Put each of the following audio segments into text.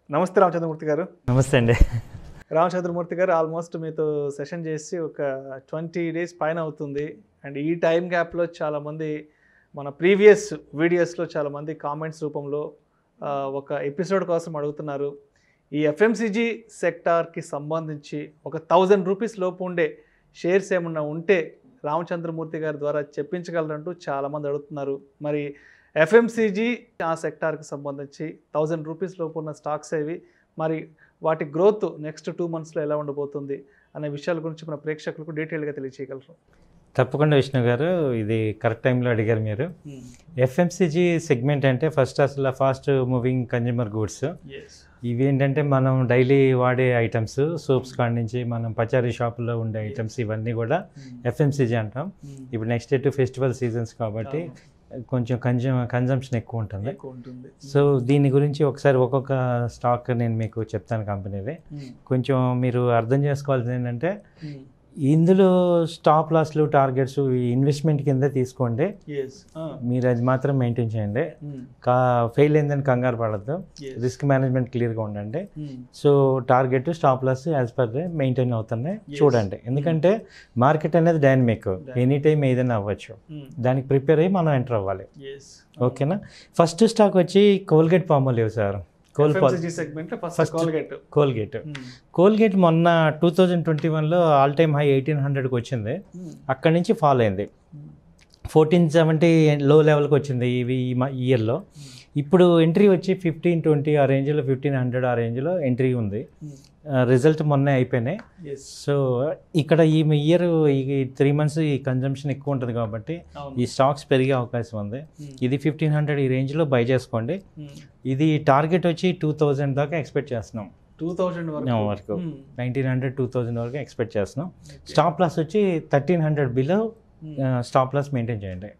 నమస్తే రామచంద్రమూర్తి గారు నమస్తే అండి రామచంద్రమూర్తి గారు ఆల్మోస్ట్ మీతో సెషన్ చేసి ఒక ట్వంటీ డేస్ పైన అవుతుంది అండ్ ఈ టైం గ్యాప్లో చాలామంది మన ప్రీవియస్ వీడియోస్లో చాలామంది కామెంట్స్ రూపంలో ఆ, ఒక ఎపిసోడ్ కోసం అడుగుతున్నారు ఈ ఎఫ్ఎంసీజీ సెక్టార్కి సంబంధించి ఒక థౌజండ్ రూపీస్ లోపు ఉండే షేర్స్ ఏమన్నా ఉంటే రామచంద్రమూర్తి గారి ద్వారా చెప్పించగలరంటూ చాలామంది అడుగుతున్నారు మరి ఎఫ్ఎంసీజీ ఆ సెక్టార్కి సంబంధించి థౌజండ్ రూపీస్ లోపు ఉన్న స్టాక్స్ ఏవి మరి వాటి గ్రోత్ నెక్స్ట్ టూ మంత్స్లో ఎలా ఉండబోతుంది అనే విషయాల గురించి మన ప్రేక్షకులకు డీటెయిల్గా తెలియచేయగలరు తప్పకుండా విష్ణు గారు ఇది కరెక్ట్ టైంలో అడిగారు మీరు ఎఫ్ఎంసీజీ సెగ్మెంట్ అంటే ఫస్ట్ అసలు ఫాస్ట్ మూవింగ్ కన్జ్యూమర్ గూడ్స్ ఇవి ఏంటంటే మనం డైలీ వాడే ఐటమ్స్ సోప్స్ కాడి నుంచి మనం పచారీ షాపులో ఉండే ఐటమ్స్ ఇవన్నీ కూడా ఎఫ్ఎంసీజీ అంటాం ఇప్పుడు నెక్స్ట్ టు ఫెస్టివల్ సీజన్స్ కాబట్టి కొంచెం కన్జ్యూమ్ కన్జంప్షన్ ఎక్కువ ఉంటుంది ఎక్కువ ఉంటుంది సో దీని గురించి ఒకసారి ఒక్కొక్క స్టాక్ నేను మీకు చెప్తాను కంపెనీది కొంచెం మీరు అర్థం చేసుకోవాల్సింది ఏంటంటే ఇందులో స్టాప్ లాస్లు టార్గెట్స్ ఈ ఇన్వెస్ట్మెంట్ కింద తీసుకోండి ఎస్ మీరు అది మాత్రం మెయింటైన్ చేయండి కా ఫెయిల్ అయిందని కంగారు పడద్దు రిస్క్ మేనేజ్మెంట్ క్లియర్గా ఉండండి so target stop loss as per maintain అవుతున్నాయి Yes. చూడండి ఎందుకంటే మార్కెట్ అనేది డైనమిక్ ఎనీ టైం ఏదైనా అవ్వచ్చు దానికి ప్రిపేర్ అయ్యి మనం ఎంటర్ అవ్వాలి ఎస్ ఓకేనా ఫస్ట్ స్టాక్ వచ్చి కోల్గేట్ పామోలివ్ సార్ కోల్ FMCG segment first First- Colgate Colgate Colgate మొన్న టూ థౌజండ్ ట్వంటీ వన్లో ఆల్ టైమ్ హై ఎయిటీన్ హండ్రెడ్కి వచ్చింది అక్కడి నుంచి ఫాల్ అయింది ఫోర్టీన్ సెవెంటీ లో లెవెల్కి వచ్చింది ఇవి ఈ మ- ఈ ఇయర్లో ఇప్పుడు ఎంట్రీ వచ్చి ఫిఫ్టీన్ ట్వంటీ ఆ రేంజ్లో ఫిఫ్టీన్ హండ్రెడ్ ఆ రేంజ్లో ఎంట్రీ ఉంది రిజల్ట్ మొన్నే అయిపోయినాయి ఎస్ సో ఇక్కడ ఈ ఇయర్ ఈ త్రీ మంత్స్ ఈ కన్జంప్షన్ ఎక్కువ ఉంటుంది కాబట్టి ఈ స్టాక్స్ పెరిగే అవకాశం ఉంది ఇది ఫిఫ్టీన్ హండ్రెడ్ ఈ రేంజ్లో బై చేసుకోండి ఇది టార్గెట్ వచ్చి టూ థౌజండ్ దాకా ఎక్స్పెక్ట్ చేస్తున్నాం టూ థౌజండ్ No, వరకు. నైన్టీన్ హండ్రెడ్ టూ థౌజండ్ వరకు ఎక్స్పెక్ట్ చేస్తున్నాం స్టాప్ లాస్ వచ్చి thirteen hundred below stop loss maintain చేయండి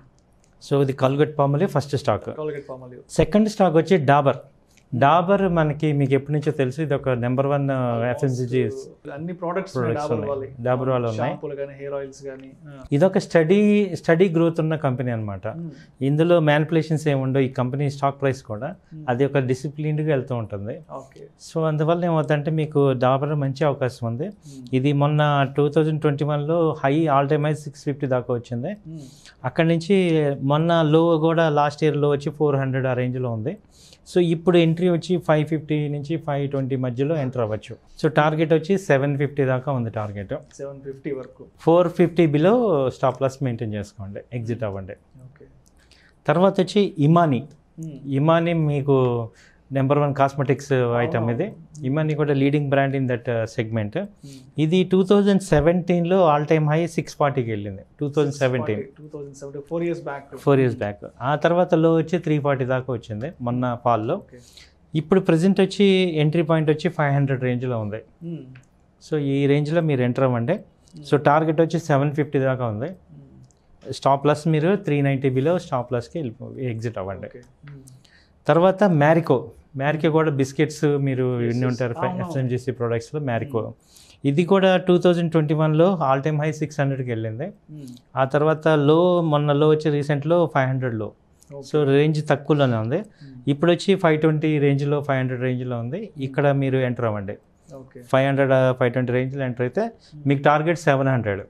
సో ఇది Colgate Palmolive first stock Colgate Palmolive second stock వచ్చి డాబర్ డాబర్ మనకి మీకు ఎప్పటి నుంచో తెలుసు ఇది ఒక నెంబర్ వన్ ఎఫ్ఎంసీజీ అన్ని ప్రోడక్ట్స్ Products డాబర్ ఉన్నాయి. వాళ్ళవి Dabur వాళ్ళు ఉన్నాయి. షాంపూలు కానీ హెయిర్ ఆయిల్స్ కానీ ఇదొక స్టడీ స్టడీ గ్రోత్ ఉన్న కంపెనీ అనమాట ఇందులో మ్యానిపులేషన్స్ ఏముండో ఈ కంపెనీ స్టాక్ ప్రైస్ కూడా అది ఒక డిసిప్లిన్డ్గా వెళ్తూ ఉంటుంది ఓకే సో అందువల్ల ఏమవుతుందంటే మీకు డాబర్ మంచి అవకాశం ఉంది ఇది మొన్న టూ థౌజండ్ ట్వంటీ వన్లో high all time high six fifty దాకా వచ్చింది అక్కడి నుంచి మొన్న లో కూడా లాస్ట్ ఇయర్ లో వచ్చి ఫోర్ హండ్రెడ్ ఆ రేంజ్లో ఉంది సో ఇప్పుడు ఎంట్రీ వచ్చి ఫైవ్ ఫిఫ్టీ నుంచి ఫైవ్ ట్వంటీ మధ్యలో ఎంటర్ అవ్వచ్చు సో టార్గెట్ వచ్చి సెవెన్ ఫిఫ్టీ దాకా ఉంది టార్గెట్ సెవెన్ ఫిఫ్టీ వరకు four fifty below stop loss maintain చేసుకోండి ఎగ్జిట్ అవ్వండి ఓకే తర్వాత వచ్చి ఇమాని ఇమాని మీకు నెంబర్ వన్ కాస్మెటిక్స్ ఐటమ్ ఇది ఇమాని కూడా leading brand in that segment ఇది టూ థౌజండ్ సెవెంటీన్లో ఆల్ టైమ్ హై సిక్స్ ఫార్టీకి వెళ్ళింది two thousand seventeen two thousand seventy four years back four years back ఆ తర్వాత లో వచ్చి త్రీ ఫార్టీ దాకా వచ్చింది మొన్న ఫాల్లో ఓకే ఇప్పుడు ప్రజెంట్ వచ్చి ఎంట్రీ పాయింట్ వచ్చి ఫైవ్ హండ్రెడ్ రేంజ్లో ఉంది సో ఈ రేంజ్లో మీరు ఎంటర్ అవ్వండి సో టార్గెట్ వచ్చి సెవెన్ ఫిఫ్టీ దాకా ఉంది స్టాప్ ప్లస్ మీరు త్రీ నైంటీ బిలో స్టాప్ ప్లస్కి వెళ్ళిపో ఎగ్జిట్ అవ్వండి ఓకే తర్వాత మ్యారికో మ్యారికో కూడా బిస్కెట్స్ మీరు విన్ని yes. ఉంటారు అవును. ఎఫ్ఎంజీసీ ప్రొడక్ట్స్లో మ్యారికో ఇది కూడా టూ థౌజండ్ ట్వంటీ వన్లో ఆల్ టైమ్ హై సిక్స్ హండ్రెడ్కి వెళ్ళింది ఆ తర్వాత లో మొన్న లో వచ్చి రీసెంట్లో ఫైవ్ హండ్రెడ్లో సో రేంజ్ తక్కువలోనే ఉంది ఇప్పుడు వచ్చి ఫైవ్ ట్వంటీ రేంజ్లో ఫైవ్ హండ్రెడ్ రేంజ్లో ఉంది ఇక్కడ మీరు ఎంటర్ అవ్వండి okay five hundred five twenty రేంజ్లో ఎంటర్ అయితే మీకు target seven hundred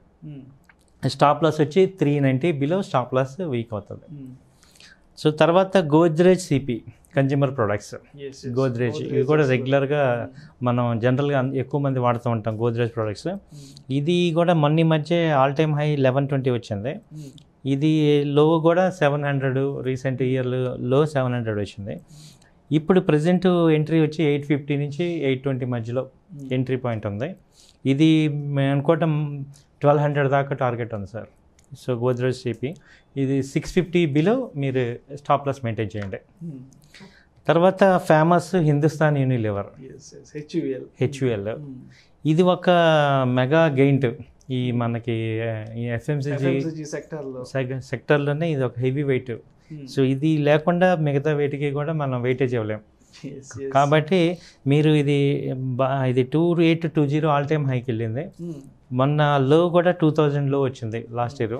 stop loss వచ్చి three ninety below stop loss weak అవుతుంది సో తర్వాత Godrej CP consumer products Godrej ఇవి కూడా రెగ్యులర్గా మనం జనరల్గా ఎక్కువ మంది వాడుతూ ఉంటాం గోద్రేజ్ ప్రొడక్ట్స్ ఇది కూడా మొన్న ఈ మధ్య all time high eleven twenty వచ్చింది ఇది లో కూడా సెవెన్ హండ్రెడ్ రీసెంట్ ఇయర్ లో సెవెన్ హండ్రెడ్ వచ్చింది ఇప్పుడు ప్రజెంట్ ఎంట్రీ వచ్చి ఎయిట్ ఫిఫ్టీ నుంచి ఎయిట్ ట్వంటీ మధ్యలో ఎంట్రీ పాయింట్ ఉంది ఇది మేము అనుకోవటం ట్వెల్వ్ హండ్రెడ్ దాకా టార్గెట్ ఉంది సార్ సో గోద్రేజ్ సిపి ఇది సిక్స్ ఫిఫ్టీ బిలో మీరు స్టాప్ లాస్ మెయింటైన్ చేయండి తర్వాత famous Hindustan Unilever HUL HUL ఇది ఒక మెగా గెయింట్ ఈ మనకి ఈ ఎఫ్ఎంసీజీ సెక్టర్లో సెక్టర్లోనే ఇది ఒక హెవీ వెయిట్ సో ఇది లేకుండా మిగతా వెయిట్కి కూడా మనం వెయిటేజ్ ఇవ్వలేం కాబట్టి మీరు ఇది బా- ఇది two eight two zero all time హైకి వెళ్ళింది మొన్న లో కూడా టూ థౌజండ్ లో వచ్చింది లాస్ట్ ఇయర్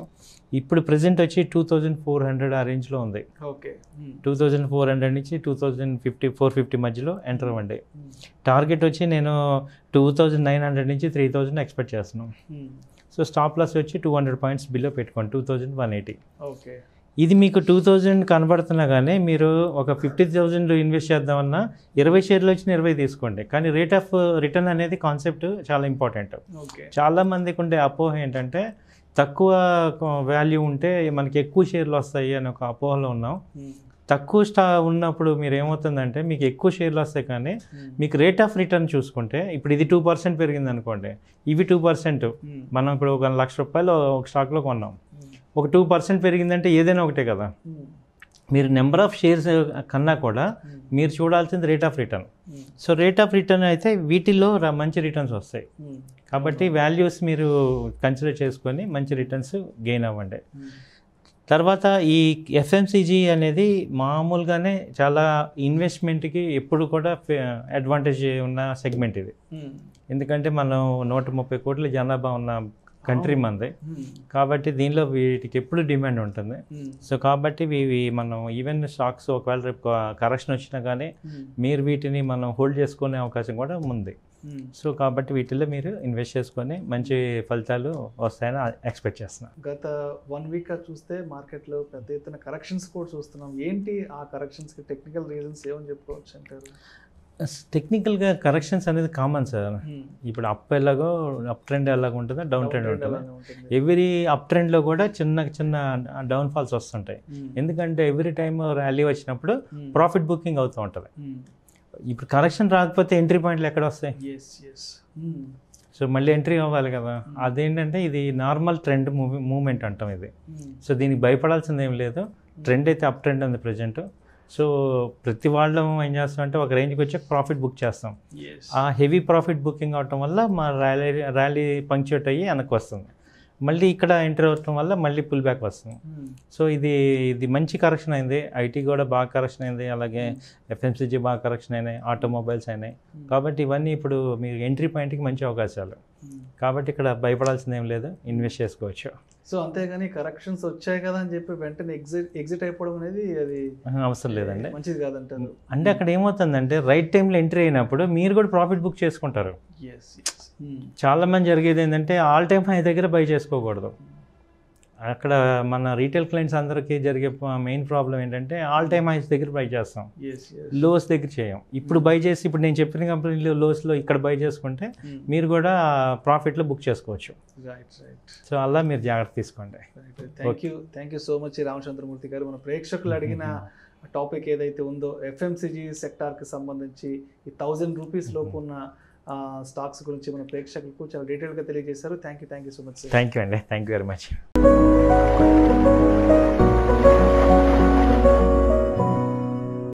ఇప్పుడు ప్రజెంట్ వచ్చి టూ థౌజండ్ ఫోర్ హండ్రెడ్ ఆ రేంజ్లో ఉంది okay two thousand four hundred నుంచి two thousand fifty four fifty మధ్యలో ఎంటర్ అవ్వండి టార్గెట్ వచ్చి నేను టూ థౌజండ్ నైన్ హండ్రెడ్ నుంచి త్రీ థౌజండ్ ఎక్స్పెక్ట్ చేస్తున్నాను సో స్టాప్ లాస్ వచ్చి టూ హండ్రెడ్ పాయింట్స్ బిలో పెట్టుకోండి two thousand one eighty okay ఇది మీకు టూ థౌజండ్ కనబడుతున్నా కానీ మీరు ఒక ఫిఫ్టీ థౌజండ్ ఇన్వెస్ట్ చేద్దామన్నా ఇరవై షేర్లు వచ్చిన ఇరవై తీసుకోండి కానీ రేట్ ఆఫ్ రిటర్న్ అనేది కాన్సెప్ట్ చాలా ఇంపార్టెంట్ ఓకే చాలా మందికి ఉండే అపోహ ఏంటంటే తక్కువ వాల్యూ ఉంటే మనకి ఎక్కువ షేర్లు వస్తాయి అని ఒక అపోహలో ఉన్నాం తక్కువ స్టా ఉన్నప్పుడు మీరు ఏమవుతుందంటే మీకు ఎక్కువ షేర్లు వస్తాయి కానీ మీకు రేట్ ఆఫ్ రిటర్న్ చూసుకుంటే ఇప్పుడు ఇది టూ పర్సెంట్ పెరిగింది అనుకోండి ఇవి టూ పర్సెంట్ మనం ఇప్పుడు ఒక లక్ష రూపాయలు ఒక స్టాక్లో కొన్నాం ఒక టూ పర్సెంట్ పెరిగిందంటే ఏదైనా ఒకటే కదా మీరు నెంబర్ ఆఫ్ షేర్స్ కన్నా కూడా మీరు చూడాల్సింది rate of return so rate of return అయితే వీటిల్లో ర- మంచి రిటర్న్స్ వస్తాయి కాబట్టి వాల్యూస్ మీరు కన్సిడర్ చేసుకొని మంచి రిటర్న్స్ గెయిన్ అవ్వండి తర్వాత ఈ ఎఫ్ఎంసీజీ అనేది మామూలుగానే చాలా ఇన్వెస్ట్మెంట్కి ఎప్పుడు కూడా అడ్వాంటేజ్ ఉన్న సెగ్మెంట్ ఇది ఎందుకంటే మనం నూట ముప్పై కోట్ల జనాభా ఉన్న కంట్రీ మనది కాబట్టి దీనిలో వీటికి ఎప్పుడు డిమాండ్ ఉంటుంది సో కాబట్టి ఇవి మనం ఈవెన్ స్టాక్స్ ఒకవేళ రేపు కరెక్షన్ వచ్చినా కానీ మీరు వీటిని మనం హోల్డ్ చేసుకునే అవకాశం కూడా ఉంది సో కాబట్టి వీటిల్లో మీరు ఇన్వెస్ట్ చేసుకొని మంచి ఫలితాలు వస్తాయని ఎక్స్పెక్ట్ చేస్తున్నాను గత వన్ వీక్ చూస్తే మార్కెట్లో పెద్ద ఎత్తున కరెక్షన్స్ కూడా చూస్తున్నాం ఏంటి ఆ కరెక్షన్స్కి టెక్నికల్ రీజన్స్ ఏమని చెప్పుకోవచ్చు అంటారు టెక్నికల్గా కరెక్షన్స్ అనేది కామన్ సార్ ఇప్పుడు అప్ ఎలాగో అప్ ట్రెండ్ ఎలాగ ఉంటుందో డౌన్ ట్రెండ్ ఉంటుంది ఎవ్రీ అప్ ట్రెండ్లో కూడా చిన్న చిన్న డౌన్ ఫాల్స్ వస్తుంటాయి ఎందుకంటే ఎవ్రీ టైం ర్యాలీ వచ్చినప్పుడు ప్రాఫిట్ బుకింగ్ అవుతూ ఉంటుంది ఇప్పుడు కరెక్షన్ రాకపోతే ఎంట్రీ పాయింట్లు ఎక్కడ వస్తాయి ఎస్ ఎస్ సో మళ్ళీ ఎంట్రీ అవ్వాలి కదా అదేంటంటే ఇది నార్మల్ ట్రెండ్ మూవీ మూమెంట్ అంటాం ఇది సో దీనికి భయపడాల్సింది ఏం లేదు ట్రెండ్ అయితే అప్ ట్రెండ్ ఉంది ప్రజెంట్ సో ప్రతి వాళ్ళం ఏం చేస్తాం అంటే ఒక రేంజ్కి వచ్చి ప్రాఫిట్ బుక్ చేస్తాం ఎస్ ఆ హెవీ ప్రాఫిట్ బుకింగ్ అవటం వల్ల మా ర్యాలీ ర్యాలీ పంక్చుయేట్ అయ్యి వెనక్కి వస్తుంది మళ్ళీ ఇక్కడ ఎంటర్ అవటం వల్ల మళ్ళీ పుల్ బ్యాక్ వస్తుంది సో ఇది ఇది మంచి కరెక్షన్ అయింది ఐటీ కూడా బాగా కరెక్షన్ అయింది అలాగే ఎఫ్ఎంసీజీ బాగా కరెక్షన్ అయినాయి ఆటోమొబైల్స్ అయినాయి కాబట్టి ఇవన్నీ ఇప్పుడు మీరు ఎంట్రీ పాయింట్కి మంచి అవకాశాలు కాబట్టి ఇక్కడ భయపడాల్సింది ఏం లేదు ఇన్వెస్ట్ చేసుకోవచ్చు సో అంతేగాని కరెక్షన్స్ వచ్చాయి కదా అని చెప్పి వెంటనే ఎగ్జిట్ ఎగ్జిట్ అయిపోవడం అనేది అది ఆహా, అవసరం లేదండి మంచిది కాదంటారు అంటే అక్కడ ఏమవుతుందంటే రైట్ టైంలో ఎంట్రీ అయినప్పుడు మీరు కూడా ప్రాఫిట్ బుక్ చేసుకుంటారు ఎస్ ఎస్ చాలా మంది జరిగేది ఏంటంటే ఆల్ టైమ్ హై దగ్గర బై చేసుకోకూడదు అక్కడ మన రీటైల్ క్లయింట్స్ అందరికీ జరిగే మెయిన్ ప్రాబ్లం ఏంటంటే ఆల్ టైమ్ హైస్ దగ్గర బై చేస్తాం ఎస్ ఎస్ లోస్ దగ్గర చేయం ఇప్పుడు బై చేసి ఇప్పుడు నేను చెప్పిన కంపెనీలో లోస్లో ఇక్కడ బై చేసుకుంటే మీరు కూడా ప్రాఫిట్లో బుక్ చేసుకోవచ్చు రైట్ రైట్ సో అలా మీరు జాగ్రత్త తీసుకోండి thank you thank you so much Ramachandramurthy గారు మన ప్రేక్షకులు అడిగిన టాపిక్ ఏదైతే ఉందో ఎఫ్ఎంసీజీ సెక్టార్కి సంబంధించి ఈ థౌజండ్ రూపీస్ లోపు ఉన్న స్టాక్స్ గురించి మన ప్రేక్షకులకు చాలా డీటెయిల్గా తెలియజేశారు thank you thank you so much thank you అండి థ్యాంక్ యూ వెరీ మచ్